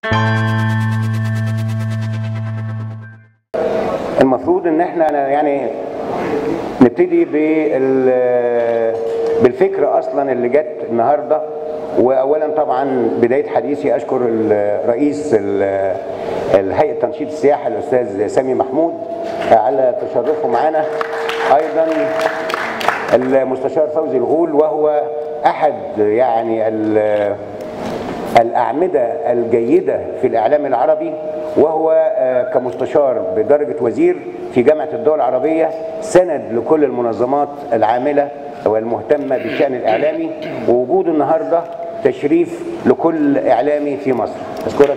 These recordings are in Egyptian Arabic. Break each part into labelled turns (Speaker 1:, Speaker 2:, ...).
Speaker 1: المفروض ان احنا يعني نبتدي بال بالفكره اصلا اللي جت النهارده واولا طبعا بدايه حديثي اشكر الرئيس الهيئه تنشيط السياحه الاستاذ سامي محمود على تشرفه معنا ايضا المستشار فوزي الغول وهو احد يعني الاعمده الجيده في الاعلام العربي وهو كمستشار بدرجه وزير في جامعه الدول العربيه سند لكل المنظمات العامله والمهتمه بالشان الاعلامي ووجوده النهارده تشريف لكل اعلامي في مصر اشكرك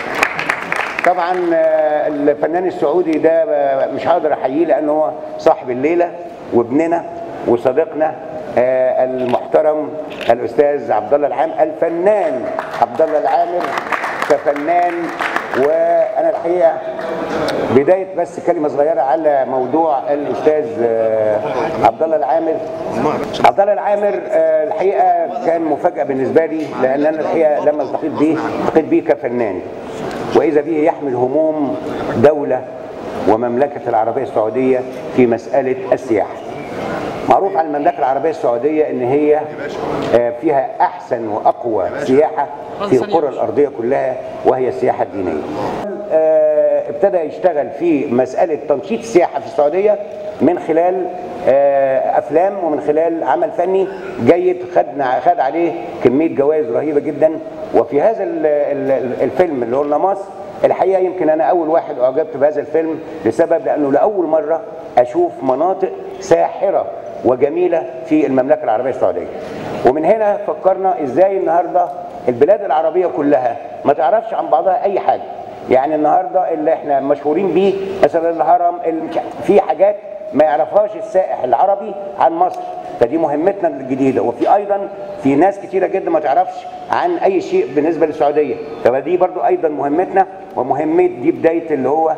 Speaker 1: طبعا الفنان السعودي ده مش هقدر احييه لانه هو صاحب الليله وابننا وصديقنا المحترم الاستاذ عبد الله العام الفنان عبد الله العامر كفنان وانا الحقيقه بدايه بس كلمه صغيره على موضوع الاستاذ عبد الله العامر عبد الله العامر الحقيقه كان مفاجاه بالنسبه لي لان انا الحقيقه لما التقيت به التقيت به كفنان واذا به يحمل هموم دوله ومملكه العربيه السعوديه في مساله السياحه معروف عن المملكه العربيه السعوديه ان هي فيها احسن واقوى سياحه في القرى الارضيه كلها وهي السياحه الدينيه. ابتدى يشتغل في مساله تنشيط السياحه في السعوديه من خلال افلام ومن خلال عمل فني جيد خدنا خد عليه كميه جوائز رهيبه جدا وفي هذا الفيلم اللي هو النماص الحقيقه يمكن انا اول واحد اعجبت بهذا الفيلم لسبب لانه لاول مره اشوف مناطق ساحره وجميله في المملكه العربيه السعوديه. ومن هنا فكرنا ازاي النهارده البلاد العربيه كلها ما تعرفش عن بعضها اي حاجه. يعني النهارده اللي احنا مشهورين بيه مثلا الهرم في حاجات ما يعرفهاش السائح العربي عن مصر فدي مهمتنا الجديده وفي ايضا في ناس كتيره جدا ما تعرفش عن اي شيء بالنسبه للسعوديه فدي برضو ايضا مهمتنا ومهمه دي بدايه اللي هو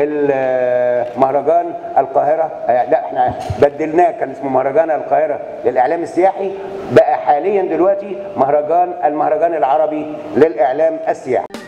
Speaker 1: مهرجان القاهره لا احنا بدلناه كان اسمه مهرجان القاهره للاعلام السياحي بقى حاليا دلوقتي مهرجان المهرجان العربي للاعلام السياحي